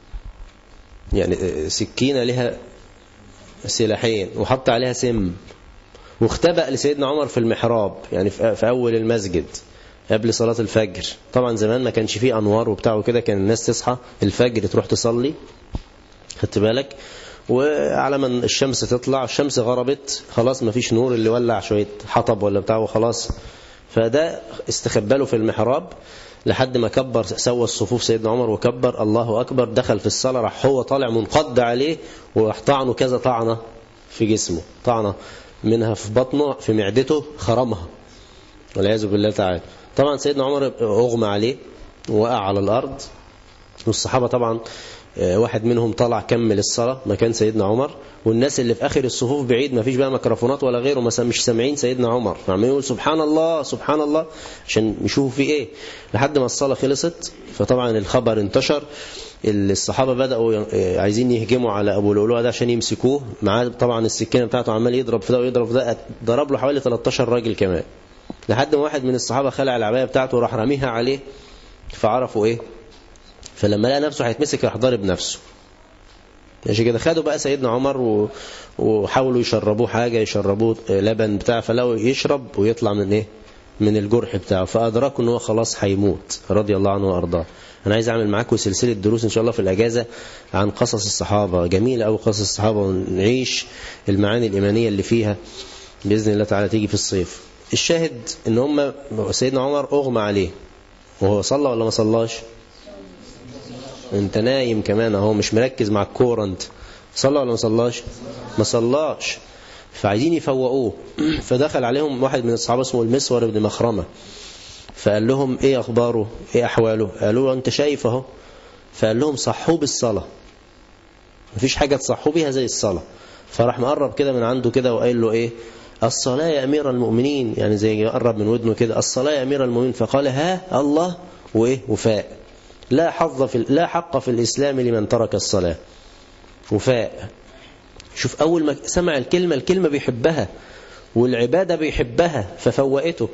يعني سكينة لها سلاحين وحط عليها سم واختبأ لسيدنا عمر في المحراب يعني في أول المسجد قبل صلاة الفجر طبعا زمان ما كانش فيه أنوار وبتاع وكده كان الناس تصحى الفجر تروح تصلي خدت بالك وعلى ما الشمس تطلع الشمس غربت خلاص ما فيش نور اللي ولع شوية حطب ولا بتاع وخلاص فده استخباله في المحراب لحد ما كبر سوى الصفوف سيدنا عمر وكبر الله أكبر دخل في الصلاة راح هو طالع منقض عليه وراح طعنه كذا طعنة في جسمه طعنة منها في بطنه في معدته خرمها والعياذ بالله تعالى طبعا سيدنا عمر أغمى عليه وقع على الأرض والصحابة طبعا واحد منهم طلع كمل الصلاة مكان سيدنا عمر والناس اللي في آخر الصفوف بعيد ما فيش بقى ميكروفونات ولا غيره مثلا مش سامعين سيدنا عمر فعمالين يقول سبحان الله سبحان الله عشان يشوفوا في ايه لحد ما الصلاة خلصت فطبعا الخبر انتشر الصحابة بدأوا عايزين يهجموا على أبو لؤلؤة ده عشان يمسكوه معاه طبعا السكينة بتاعته عمال يضرب في ده ويضرب في ده ضرب له حوالي 13 راجل كمان لحد ما واحد من الصحابة خلع العباية بتاعته وراح رميها عليه فعرفوا ايه فلما لقى نفسه هيتمسك راح ضارب نفسه ماشي كده خدوا بقى سيدنا عمر و... وحاولوا يشربوه حاجة يشربوه لبن بتاع فلو يشرب ويطلع من ايه من الجرح بتاعه فأدركوا ان هو خلاص هيموت رضي الله عنه وأرضاه أنا عايز أعمل معاكم سلسلة دروس إن شاء الله في الأجازة عن قصص الصحابة جميلة أو قصص الصحابة ونعيش المعاني الإيمانية اللي فيها بإذن الله تعالى تيجي في الصيف الشاهد ان هم سيدنا عمر أغمى عليه وهو صلى ولا ما صلاش انت نايم كمان اهو مش مركز مع الكورة انت صلى ولا ما صلاش ما صلاش فعايزين يفوقوه فدخل عليهم واحد من الصحابة اسمه المسور بن مخرمة فقال لهم ايه اخباره ايه احواله قالوا له انت شايف اهو فقال لهم صحوه بالصلاة مفيش حاجة تصحوه بيها زي الصلاة فراح مقرب كده من عنده كده وقال له ايه الصلاة يا أمير المؤمنين يعني زي يقرب من ودنه كده الصلاة يا أمير المؤمنين فقال ها الله وإيه وفاء لا حظ في لا حق في الإسلام لمن ترك الصلاة وفاء شوف أول ما سمع الكلمة الكلمة بيحبها والعبادة بيحبها ففوقته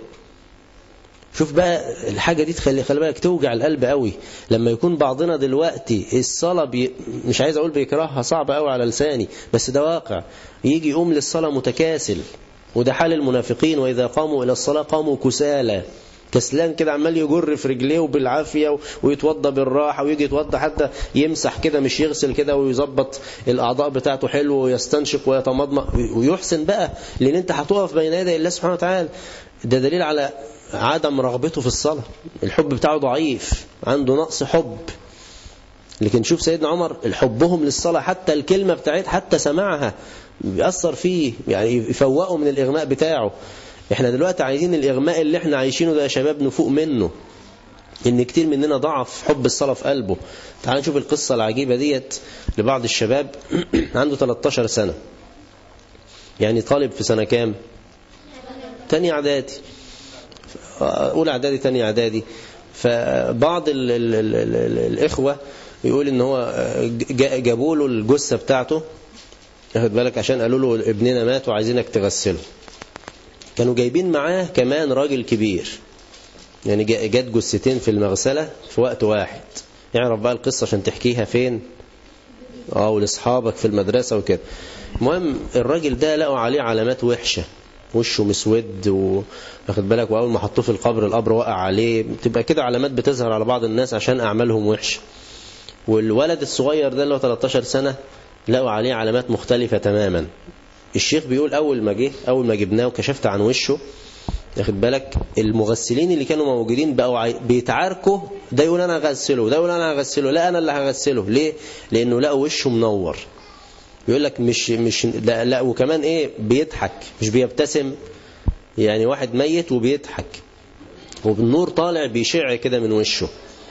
شوف بقى الحاجة دي تخلي خلي بالك توجع القلب قوي لما يكون بعضنا دلوقتي الصلاة بي مش عايز أقول بيكرهها صعب قوي على لساني بس ده واقع يجي يقوم للصلاة متكاسل وده حال المنافقين وإذا قاموا إلى الصلاة قاموا كسالى كسلان كده عمال يجر في رجليه وبالعافية ويتوضى بالراحة ويجي يتوضى حتى يمسح كده مش يغسل كده ويظبط الأعضاء بتاعته حلو ويستنشق ويتمضمض ويحسن بقى لأن أنت هتقف بين يدي الله سبحانه وتعالى ده دليل على عدم رغبته في الصلاة الحب بتاعه ضعيف عنده نقص حب لكن شوف سيدنا عمر حبهم للصلاة حتى الكلمة بتاعت حتى سماعها بيأثر فيه يعني يفوقه من الإغماء بتاعه احنا دلوقتي عايزين الإغماء اللي احنا عايشينه ده يا شباب نفوق منه ان كتير مننا ضعف حب الصلاة في قلبه تعال نشوف القصة العجيبة ديت لبعض الشباب عنده 13 سنة يعني طالب في سنة كام تاني اعدادي اولى اعدادي تاني اعدادي فبعض ال ال ال ال ال الاخوة يقول ان هو جابوا له الجثة بتاعته واخد بالك عشان قالوا له ابننا مات وعايزينك تغسله كانوا جايبين معاه كمان راجل كبير يعني جت جثتين في المغسلة في وقت واحد يعرف بقى القصة عشان تحكيها فين اه لاصحابك في المدرسة وكده المهم الراجل ده لقوا عليه علامات وحشة وشه مسود واخد بالك واول ما حطوه في القبر القبر وقع عليه بتبقى كده علامات بتظهر على بعض الناس عشان اعمالهم وحشه والولد الصغير ده اللي هو 13 سنة لقوا عليه علامات مختلفة تماما الشيخ بيقول اول ما جه اول ما جبناه وكشفت عن وشه واخد بالك المغسلين اللي كانوا موجودين بقوا بيتعاركوا ده يقول انا هغسله ده يقول انا هغسله لا انا اللي هغسله ليه لانه لقوا وشه منور بيقول لك مش مش لا, لا وكمان ايه بيضحك مش بيبتسم يعني واحد ميت وبيضحك وبالنور طالع بيشع كده من وشه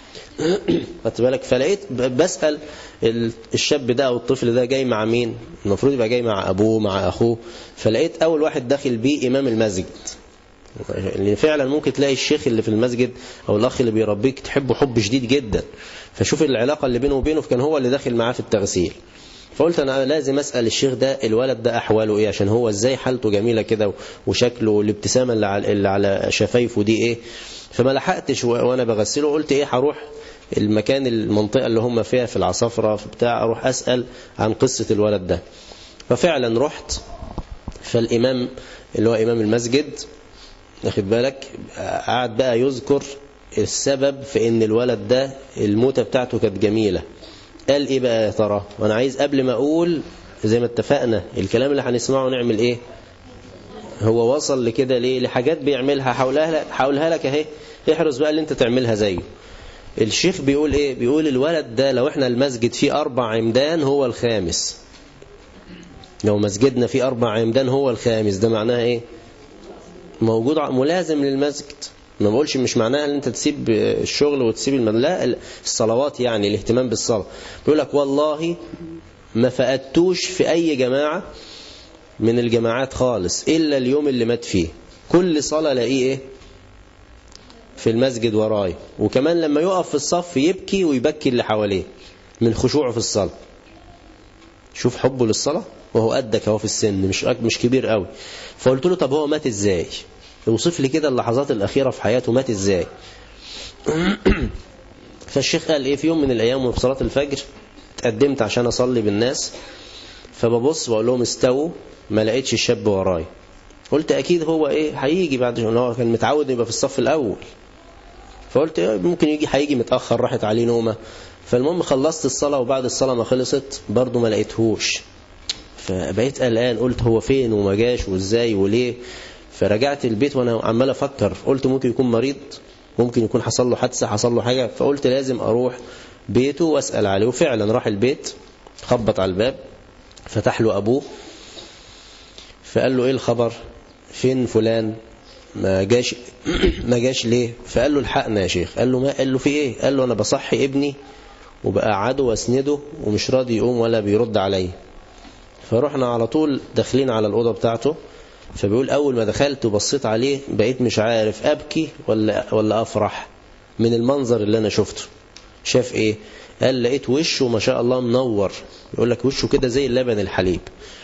خدت بالك فلقيت بسأل الشاب ده او الطفل ده جاي مع مين المفروض يبقى جاي مع ابوه مع اخوه فلقيت اول واحد داخل بيه امام المسجد اللي فعلا ممكن تلاقي الشيخ اللي في المسجد او الاخ اللي بيربيك تحبه حب شديد جدا فشوف العلاقة اللي بينه وبينه فكان هو اللي داخل معاه في التغسيل فقلت انا لازم اسال الشيخ ده الولد ده احواله ايه عشان هو ازاي حالته جميله كده وشكله والابتسامه اللي على اللي على شفايفه دي ايه فما لحقتش وانا بغسله قلت ايه هروح المكان المنطقه اللي هم فيها في العصافره في بتاع اروح اسال عن قصه الولد ده ففعلا رحت فالامام اللي هو امام المسجد واخد بالك قعد بقى يذكر السبب في ان الولد ده الموتة بتاعته كانت جميلة قال ايه بقى يا ترى وانا عايز قبل ما اقول زي ما اتفقنا الكلام اللي هنسمعه نعمل ايه هو وصل لكده ليه لحاجات بيعملها حولها حولها لك اهي احرص بقى اللي انت تعملها زيه الشيخ بيقول ايه بيقول الولد ده لو احنا المسجد فيه اربع عمدان هو الخامس لو مسجدنا فيه اربع عمدان هو الخامس ده معناها ايه موجود ملازم للمسجد ما بقولش مش معناها ان انت تسيب الشغل وتسيب المد... لا الصلوات يعني الاهتمام بالصلاة بيقول لك والله ما فقدتوش في اي جماعة من الجماعات خالص الا اليوم اللي مات فيه كل صلاة الاقيه ايه في المسجد وراي وكمان لما يقف في الصف يبكي ويبكي اللي حواليه من خشوعه في الصلاة شوف حبه للصلاة وهو قدك اهو في السن مش مش كبير قوي فقلت له طب هو مات ازاي اوصف لي كده اللحظات الأخيرة في حياته مات ازاي فالشيخ قال ايه في يوم من الأيام وفي صلاة الفجر اتقدمت عشان أصلي بالناس فببص وأقول لهم استووا ما لقيتش الشاب وراي قلت أكيد هو ايه هيجي بعد هو كان متعود يبقى في الصف الأول فقلت إيه ممكن يجي هيجي متأخر راحت عليه نومة فالمهم خلصت الصلاة وبعد الصلاة ما خلصت برضه ما لقيتهوش فبقيت قلقان قلت هو فين وما جاش وازاي وليه فرجعت البيت وانا عمال افكر قلت ممكن يكون مريض ممكن يكون حصل له حادثه حصل له حاجه فقلت لازم اروح بيته واسال عليه وفعلا راح البيت خبط على الباب فتح له ابوه فقال له ايه الخبر فين فلان ما جاش ما جاش ليه فقال له الحقنا يا شيخ قال له ما قال له في ايه قال له انا بصحي ابني وبقعده واسنده ومش راضي يقوم ولا بيرد عليا فرحنا على طول داخلين على الأوضة بتاعته فبيقول أول ما دخلت وبصيت عليه بقيت مش عارف أبكي ولا, ولا أفرح من المنظر اللي أنا شفته شاف إيه قال لقيت وشه ما شاء الله منور يقول لك وشه كده زي اللبن الحليب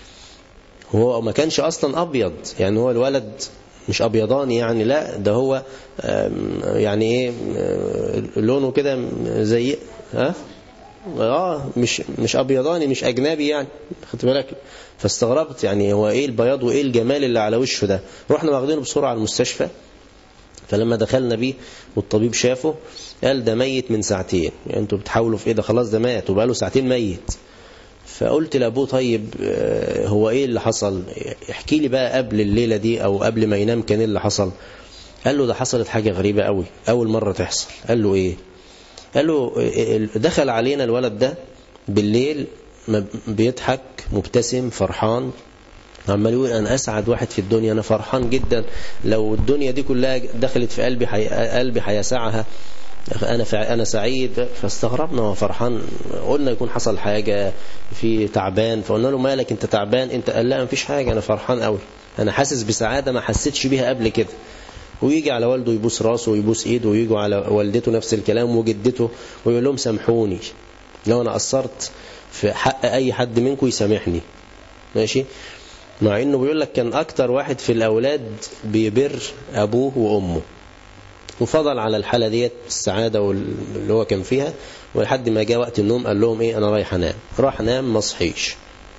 هو ما كانش أصلا أبيض يعني هو الولد مش أبيضاني يعني لا ده هو يعني إيه لونه كده زي ها اه مش مش ابيضاني مش اجنبي يعني خدت بالك فاستغربت يعني هو ايه البياض وايه الجمال اللي على وشه ده رحنا واخدينه بسرعه على المستشفى فلما دخلنا بيه والطبيب شافه قال ده ميت من ساعتين يعني انتوا بتحاولوا في ايه ده خلاص ده مات وبقاله ساعتين ميت فقلت لابوه طيب هو ايه اللي حصل احكي لي بقى قبل الليله دي او قبل ما ينام كان ايه اللي حصل قال له ده حصلت حاجه غريبه قوي اول مره تحصل قال له ايه قال له دخل علينا الولد ده بالليل بيضحك مبتسم فرحان عمال يقول انا اسعد واحد في الدنيا انا فرحان جدا لو الدنيا دي كلها دخلت في قلبي حي... قلبي هيسعها انا فع... انا سعيد فاستغربنا هو فرحان قلنا يكون حصل حاجه في تعبان فقلنا له مالك انت تعبان انت قال لا مفيش حاجه انا فرحان قوي انا حاسس بسعاده ما حسيتش بيها قبل كده ويجي على والده يبوس راسه ويبوس ايده ويجوا على والدته نفس الكلام وجدته ويقول لهم سامحوني لو انا قصرت في حق اي حد منكم يسامحني ماشي مع انه بيقول لك كان اكتر واحد في الاولاد بيبر ابوه وامه وفضل على الحالة ديت السعادة واللي هو كان فيها ولحد ما جاء وقت النوم قال لهم ايه انا رايح انام راح نام ما صحيش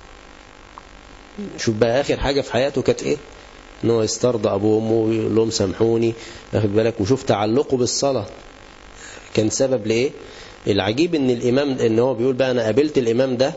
شوف بقى اخر حاجة في حياته كانت ايه ان هو يسترضى ابوه وامه ويقول لهم سامحوني واخد بالك وشوف تعلقه بالصلاة كان سبب لايه العجيب ان الامام ان هو بيقول بقى انا قابلت الامام ده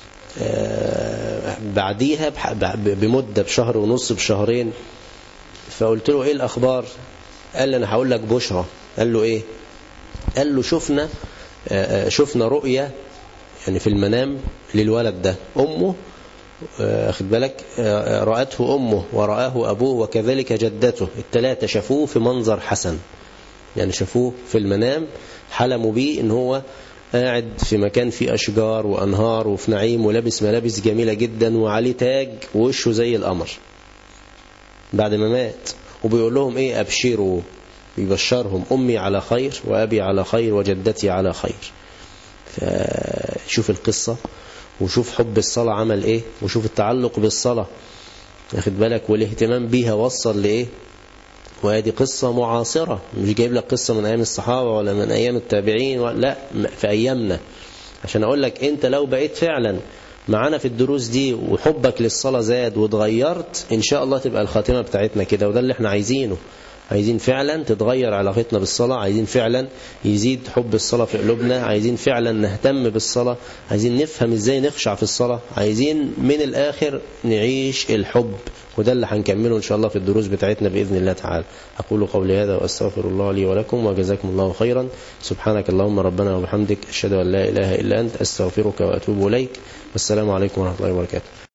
بعديها بمدة بشهر ونص بشهرين فقلت له ايه الاخبار قال لي انا هقول لك بشرى قال له ايه قال له شفنا شفنا رؤية يعني في المنام للولد ده امه اخد بالك رأته امه ورآه ابوه وكذلك جدته الثلاثه شافوه في منظر حسن يعني شافوه في المنام حلموا بيه ان هو قاعد في مكان فيه أشجار وأنهار وفي نعيم ولابس ملابس جميلة جدا وعليه تاج ووشه زي القمر بعد ما مات وبيقول لهم ايه أبشروا يبشرهم أمي على خير وأبي على خير وجدتي على خير فشوف القصة وشوف حب الصلاة عمل ايه وشوف التعلق بالصلاة ياخد بالك والاهتمام بيها وصل لايه وهذه قصة معاصرة مش جايب لك قصة من أيام الصحابة ولا من أيام التابعين ولا لا في أيامنا عشان أقول لك أنت لو بقيت فعلا معانا في الدروس دي وحبك للصلاة زاد واتغيرت إن شاء الله تبقى الخاتمة بتاعتنا كده وده اللي احنا عايزينه عايزين فعلا تتغير علاقتنا بالصلاة عايزين فعلا يزيد حب الصلاة في قلوبنا عايزين فعلا نهتم بالصلاة عايزين نفهم ازاي نخشع في الصلاة عايزين من الآخر نعيش الحب وده اللي هنكمله إن شاء الله في الدروس بتاعتنا بإذن الله تعالى أقول قولي هذا وأستغفر الله لي ولكم وجزاكم الله خيرا سبحانك اللهم ربنا وبحمدك أشهد أن لا إله إلا أنت أستغفرك وأتوب إليك والسلام عليكم ورحمة الله وبركاته